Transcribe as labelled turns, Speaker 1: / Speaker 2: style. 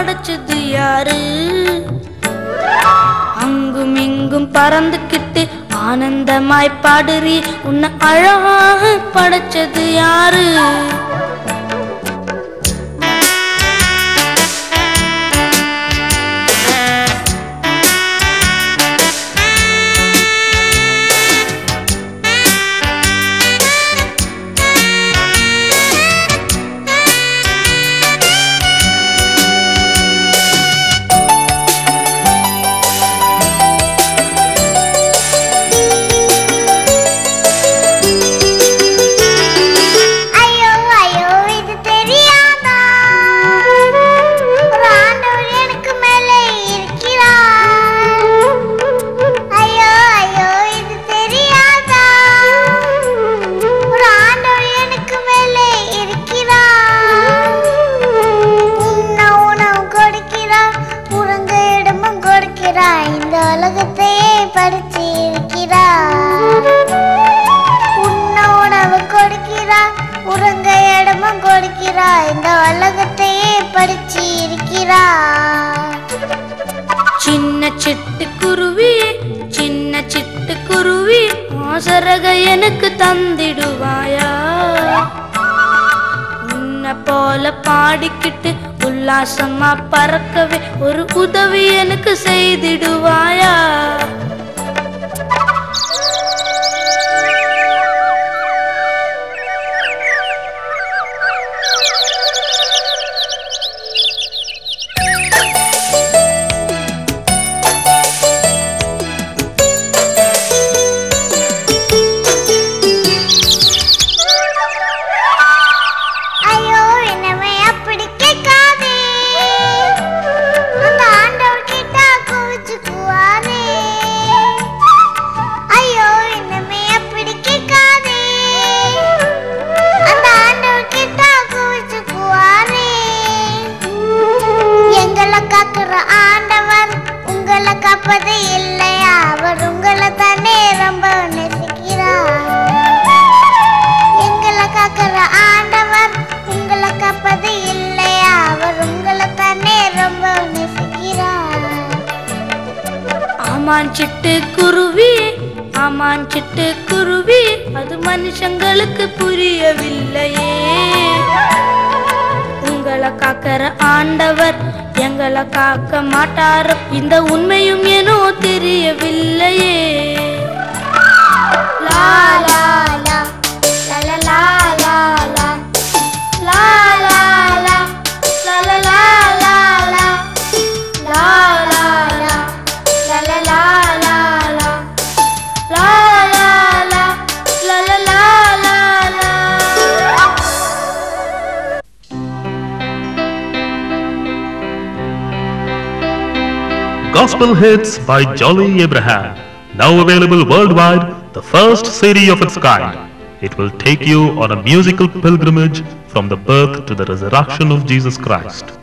Speaker 1: படைச்சது யாரு அங்கும் இங்கும் பறந்துக்கிட்டு ஆனந்தமாய் பாடுறி உன்னை அழகாக படைச்சது யாரு
Speaker 2: ஐயோ ஐயோ இது தெரியாதா ஒரு ஆண்டவர் எனக்கு மேலே இருக்கிறார் ஐயோ ஐயோ இது தெரியாதா ஒரு ஆண்டவர் எனக்கு மேலே இருக்கிறார் உண்ண உணவு கொடுக்கிறார் உறங்க இடமும் கொடுக்கிறார் இந்த உலகத்தையே படிச்சு இருக்கிறார் உண்ண உணவு கொடுக்கிறார் உறங்க இடமும் கொடுக்கிறார் இந்த உலகத்தையே படிச்சு இருக்கிறார்
Speaker 1: சின்ன சிட்டுக்குருவி சின்ன சிட்டுக்குருவி ஆசரக எனக்கு தந்திடுவாயா உன்னை போல பாடிக்கிட்டு உல்லாசமா பறக்கவே ஒரு உதவி எனக்கு செய்திடுவாயா
Speaker 2: ஐயோ என்னமே அப்படி கேட்காதே அந்த ஆண்டவர் கிட்ட கோவிச்சுக்குவாரே ஐயோ என்னமே அப்படி கேட்காதே அந்த ஆண்டவர் கிட்ட கோவிச்சுக்குவாரே எங்களை காக்குற ஆண்டவர் உங்களை காப்பது இல்லையா அவர் உங்களை தானே ரொம்ப நேசிக்கிறார் எங்களை காக்கிற ஆண்டவர் உங்களை காப்பது இல்லையா அவர் உங்களை தானே ரொம்ப நேசிக்கிறார்
Speaker 1: ஆமான் சிட்டு குருவி ஆமான் சிட்டு குருவி அது மனுஷங்களுக்கு புரியவில்லையே உங்களை காக்கிற ஆண்டவர் எங்களை காக்க மாட்டாரோ இந்த உண்மையும் ஏனோ தெரியவில்லையே லா லா லா லா லா லா லா லா லா லா லா லா லா லா லா லா லா லா லா La la la la la La la la La la la la la
Speaker 3: Gospel Hits by Jolly Abraham. Now available worldwide, the first CD of its kind. It will take you on a musical pilgrimage from the birth to the resurrection of Jesus Christ.